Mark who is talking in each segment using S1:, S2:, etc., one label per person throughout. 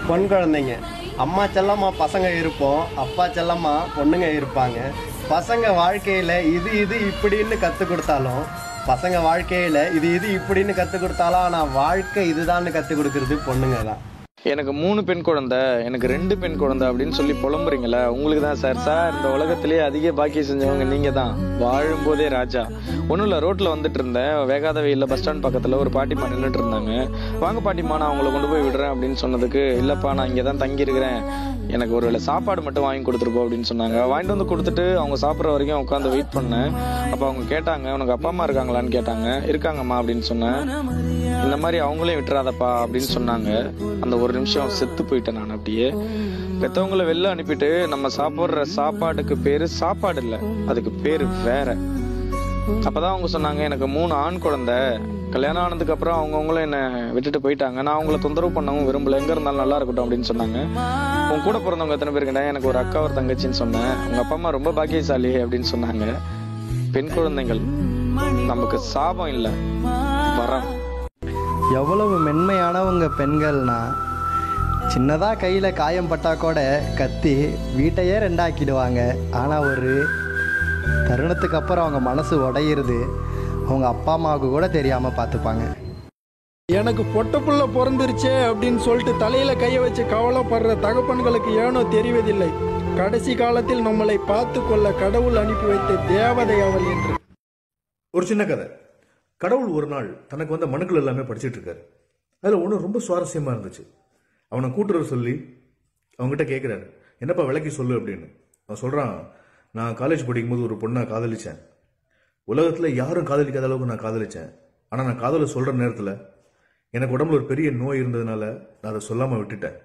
S1: பொன் குழந்தைங்க அம்மா செல்லம்மா பசங்க இருப்போம் அப்பா செல்லம்மா பொண்ணுங்க இருப்பாங்க பசங்க வாழ்க்கையில் இது இது இப்படின்னு கற்றுக் கொடுத்தாலும் பசங்க வாழ்க்கையில் இது இது இப்படின்னு கற்றுக் கொடுத்தாலும் ஆனால் வாழ்க்கை இதுதான்னு கற்றுக் கொடுக்கறது பொண்ணுங்க தான்
S2: எனக்கு மூணு பெண் குழந்தை எனக்கு ரெண்டு பெண் குழந்தை அப்படின்னு சொல்லி புலம்புறீங்களா உங்களுக்கு தான் சார் சார் இந்த உலகத்திலேயே அதிக பாக்கியம் செஞ்சவங்க நீங்க தான் வாழும் போதே ராஜா ஒன்றும் இல்லை ரோட்ல வந்துட்டு இருந்தேன் வேகாத வெயில்ல பஸ் ஸ்டாண்ட் பக்கத்துல ஒரு பாட்டிமா நின்றுட்டு இருந்தாங்க வாங்க பாட்டிமா நான் உங்களை கொண்டு போய் விடுறேன் அப்படின்னு சொன்னதுக்கு இல்லப்பா நான் இங்கே தான் தங்கி இருக்கிறேன் எனக்கு ஒரு வேளை சாப்பாடு மட்டும் வாங்கி கொடுத்துருப்போம் அப்படின்னு சொன்னாங்க வாங்கிட்டு வந்து கொடுத்துட்டு அவங்க சாப்பிட்ற வரைக்கும் உட்காந்து வெயிட் பண்ணேன் அப்போ அவங்க கேட்டாங்க உனக்கு அப்பா அம்மா இருக்காங்களான்னு கேட்டாங்க இருக்காங்கம்மா அப்படின்னு சொன்னேன் இந்த மாதிரி அவங்களையும் விட்டுறாதப்பா அப்படின்னு சொன்னாங்க அந்த ஒரு நிமிஷம் செத்து போயிட்டேன் நான் அப்படியே பெத்தவங்கள வெளில அனுப்பிட்டு நம்ம சாப்பிட்ற சாப்பாடுக்கு பேரு சாப்பாடு இல்லை அதுக்கு பேரு வேற அப்பதான் அவங்க சொன்னாங்க எனக்கு மூணு ஆண் குழந்தை கல்யாணம் ஆனதுக்கு அப்புறம் அவங்கவுங்களும் என்ன விட்டுட்டு போயிட்டாங்க நான் அவங்கள தொந்தரவு பண்ணவும் விரும்பல எங்க இருந்தாலும் நல்லா இருக்கட்டும் அப்படின்னு சொன்னாங்க உன் கூட பிறந்தவங்க எத்தனை பேர் இருக்கேன் எனக்கு ஒரு அக்கா ஒரு தங்கச்சின்னு சொன்னேன் உங்க அப்பா அம்மா ரொம்ப பாக்கியசாலி அப்படின்னு சொன்னாங்க பெண் குழந்தைகள் நமக்கு சாபம் இல்லை வரம்
S1: எவ்வளவு மென்மையானவங்க பெண்கள்னா சின்னதாக கையில் காயம் பட்டா கூட கத்தி வீட்டையே ரெண்டாக்கிடுவாங்க ஆனால் ஒரு தருணத்துக்கு அப்புறம் அவங்க மனசு உடையிறது அவங்க அப்பா அம்மாவுக்கு கூட தெரியாமல் பார்த்துப்பாங்க
S3: எனக்கு பொட்ட புள்ள பிறந்துருச்சே அப்படின்னு சொல்லிட்டு தலையில கைய வச்சு கவலைப்படுற தகப்பன்களுக்கு ஏனோ தெரிவதில்லை கடைசி காலத்தில் நம்மளை பார்த்து கொள்ள கடவுள் அனுப்பி வைத்த தேவதை அவள் என்று
S4: ஒரு சின்ன கதை கடவுள் ஒரு நாள் தனக்கு வந்த மனுக்கள் எல்லாமே படிச்சிட்டு இருக்காரு அதில் ஒன்று ரொம்ப சுவாரஸ்யமாக இருந்துச்சு அவனை கூட்டுறவர் சொல்லி அவங்ககிட்ட கேட்குறாரு என்னப்பா விளக்கி சொல்லு அப்படின்னு அவன் சொல்கிறான் நான் காலேஜ் படிக்கும்போது ஒரு பொண்ணை காதலிச்சேன் உலகத்தில் யாரும் காதலிக்காத அளவுக்கு நான் காதலிச்சேன் ஆனால் நான் காதலை சொல்கிற நேரத்தில் எனக்கு உடம்புல ஒரு பெரிய நோய் இருந்ததுனால நான் அதை சொல்லாமல் விட்டுட்டேன்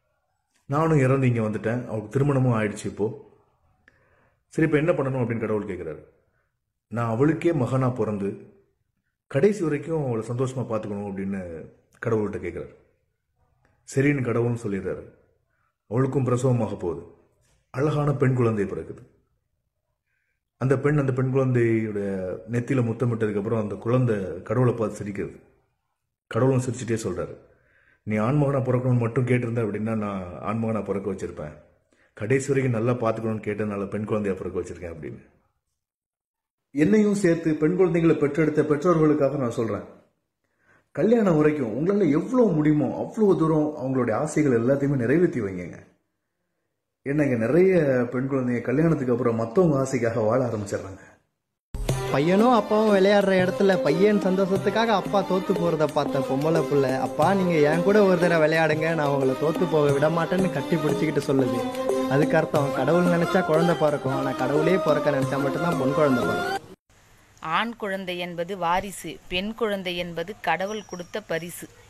S4: நானும் இறந்து இங்கே வந்துட்டேன் அவளுக்கு திருமணமும் ஆயிடுச்சு இப்போது சரி இப்போ என்ன பண்ணணும் அப்படின்னு கடவுள் கேட்குறாரு நான் அவளுக்கே மகனாக பிறந்து கடைசி வரைக்கும் அவளை சந்தோஷமாக பார்த்துக்கணும் அப்படின்னு கடவுள்கிட்ட கேட்குறாரு சரின்னு கடவுள்னு சொல்லிடுறாரு அவளுக்கும் பிரசவமாக போகுது அழகான பெண் குழந்தை பிறக்குது அந்த பெண் அந்த பெண் குழந்தையோட நெத்தியில் முத்தமிட்டதுக்கப்புறம் அந்த குழந்தை கடவுளை பார்த்து சிரிக்கிறது கடவுளும் சிரிச்சுட்டே சொல்கிறாரு நீ ஆண்மகனாக பிறக்கணும்னு மட்டும் கேட்டிருந்த அப்படின்னா நான் ஆண்மகனாக பிறக்க வச்சிருப்பேன் கடைசி வரைக்கும் நல்லா பார்த்துக்கணும்னு கேட்டதுனால பெண் குழந்தையா பிறக்க வச்சிருக்கேன் அப்படின்னு என்னையும் சேர்த்து பெண் குழந்தைகளை பெற்றெடுத்த பெற்றோர்களுக்காக நான் சொல்றேன் கல்யாணம் வரைக்கும் உங்களால எவ்வளவு முடியுமோ அவ்வளவு தூரம் அவங்களுடைய ஆசைகள் எல்லாத்தையுமே நிறைவேற்றி வைங்க என்னங்க நிறைய பெண் குழந்தைங்க கல்யாணத்துக்கு அப்புறம் மற்றவங்க ஆசைக்காக வாழ ஆரம்பிச்சிடுறாங்க
S1: பையனும் அப்பாவும் விளையாடுற இடத்துல பையன் சந்தோஷத்துக்காக அப்பா தோத்து போகிறத பார்த்த பொம்பளை புள்ள அப்பா நீங்கள் என் கூட ஒரு தடவை விளையாடுங்க நான் உங்களை தோத்து போக விட மாட்டேன்னு கட்டி பிடிச்சிக்கிட்டு சொல்லுது அதுக்கு அர்த்தம் கடவுள் நினைச்சா குழந்தை பிறக்கும் ஆனால் கடவுளே பிறக்க நினைச்சா மட்டும்தான் பொன் குழந்தை பிறக்கும்
S5: ஆண் குழந்தை என்பது வாரிசு பெண் குழந்தை என்பது கடவுள் கொடுத்த பரிசு